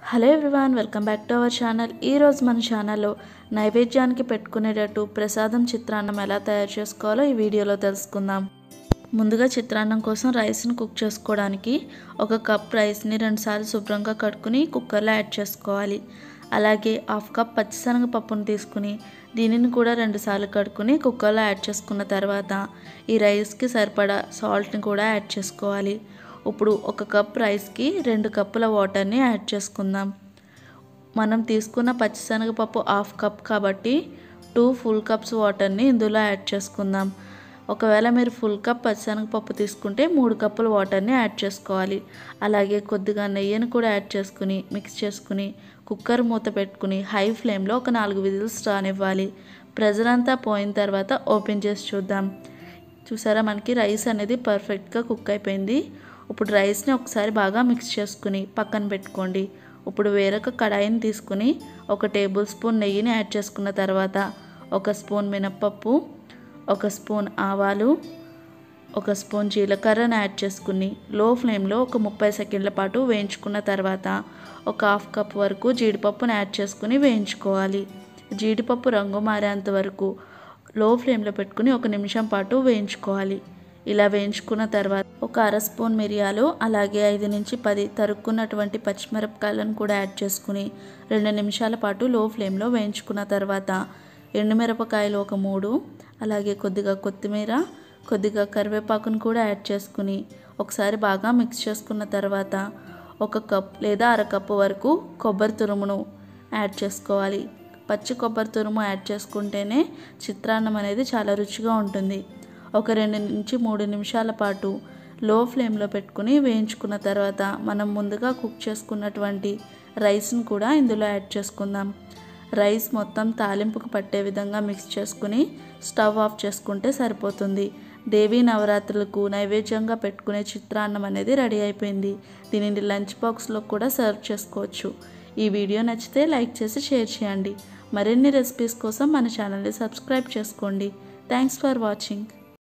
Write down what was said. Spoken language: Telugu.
hello everyone welcome back to our channel ఈరోజు మన ఛానల్లో నైవేద్యానికి పెట్టుకునేటట్టు ప్రసాదం చిత్రాన్నం ఎలా తయారు చేసుకోవాలో ఈ వీడియోలో తెలుసుకుందాం ముందుగా చిత్రాన్నం కోసం రైస్ని కుక్ చేసుకోవడానికి ఒక కప్ రైస్ని రెండుసార్లు శుభ్రంగా కడుక్కుని కుక్కర్లో యాడ్ చేసుకోవాలి అలాగే హాఫ్ కప్ పచ్చిశనగ పప్పును తీసుకుని దీనిని కూడా రెండుసార్లు కడుక్కుని కుక్కర్లో యాడ్ చేసుకున్న తర్వాత ఈ రైస్కి సరిపడా సాల్ట్ని కూడా యాడ్ చేసుకోవాలి ఇప్పుడు ఒక కప్ రైస్కి రెండు కప్పుల వాటర్ని యాడ్ చేసుకుందాం మనం తీసుకున్న పచ్చిశనగపప్పు హాఫ్ కప్ కాబట్టి టూ ఫుల్ కప్స్ వాటర్ని ఇందులో యాడ్ చేసుకుందాం ఒకవేళ మీరు ఫుల్ కప్ పచ్చిశనగపప్పు తీసుకుంటే మూడు కప్పుల వాటర్ని యాడ్ చేసుకోవాలి అలాగే కొద్దిగా నెయ్యిని కూడా యాడ్ చేసుకుని మిక్స్ చేసుకుని కుక్కర్ మూత పెట్టుకుని హై ఫ్లేమ్లో ఒక నాలుగు విజిల్స్ రానివ్వాలి ప్రెజర్ అంతా పోయిన తర్వాత ఓపెన్ చేసి చూద్దాం చూసారా మనకి రైస్ అనేది పర్ఫెక్ట్గా కుక్ అయిపోయింది ఇప్పుడు రైస్ని ఒకసారి బాగా మిక్స్ చేసుకుని పక్కన పెట్టుకోండి ఇప్పుడు వేరొక కడాయిని తీసుకుని ఒక టేబుల్ స్పూన్ నెయ్యిని యాడ్ చేసుకున్న తర్వాత ఒక స్పూన్ మినప్పప్పు ఒక స్పూన్ ఆవాలు ఒక స్పూన్ జీలకర్రను యాడ్ చేసుకుని లో ఫ్లేమ్లో ఒక ముప్పై సెకండ్ల పాటు వేయించుకున్న తర్వాత ఒక హాఫ్ కప్ వరకు జీడిపప్పును యాడ్ చేసుకుని వేయించుకోవాలి జీడిపప్పు రంగు మారేంత వరకు లో ఫ్లేమ్లో పెట్టుకుని ఒక నిమిషం పాటు వేయించుకోవాలి ఇలా వేయించుకున్న తర్వాత ఒక అర స్పూన్ మిరియాలు అలాగే ఐదు నుంచి పది తరుక్కున్నటువంటి పచ్చిమిరపకాయలను కూడా యాడ్ చేసుకుని రెండు నిమిషాల పాటు లో ఫ్లేమ్లో వేయించుకున్న తర్వాత ఎండుమిరపకాయలు ఒక మూడు అలాగే కొద్దిగా కొత్తిమీర కొద్దిగా కరివేపాకును కూడా యాడ్ చేసుకుని ఒకసారి బాగా మిక్స్ చేసుకున్న తర్వాత ఒక కప్ లేదా అర కప్పు వరకు కొబ్బరి తురుమును యాడ్ చేసుకోవాలి పచ్చి కొబ్బరి తురుము యాడ్ చేసుకుంటేనే చిత్రాన్నం అనేది చాలా రుచిగా ఉంటుంది ఒక రెండు నుంచి మూడు నిమిషాల పాటు లో ఫ్లేమ్లో పెట్టుకుని వేయించుకున్న తర్వాత మనం ముందుగా కుక్ చేసుకున్నటువంటి రైస్ని కూడా ఇందులో యాడ్ చేసుకుందాం రైస్ మొత్తం తాలింపుకు పట్టే విధంగా మిక్స్ చేసుకుని స్టవ్ ఆఫ్ చేసుకుంటే సరిపోతుంది దేవీ నవరాత్రులకు నైవేద్యంగా పెట్టుకునే చిత్రాన్నం అనేది రెడీ అయిపోయింది దీనిని లంచ్ బాక్స్లో కూడా సర్వ్ చేసుకోవచ్చు ఈ వీడియో నచ్చితే లైక్ చేసి షేర్ చేయండి మరిన్ని రెసిపీస్ కోసం మన ఛానల్ని సబ్స్క్రైబ్ చేసుకోండి థ్యాంక్స్ ఫర్ వాచింగ్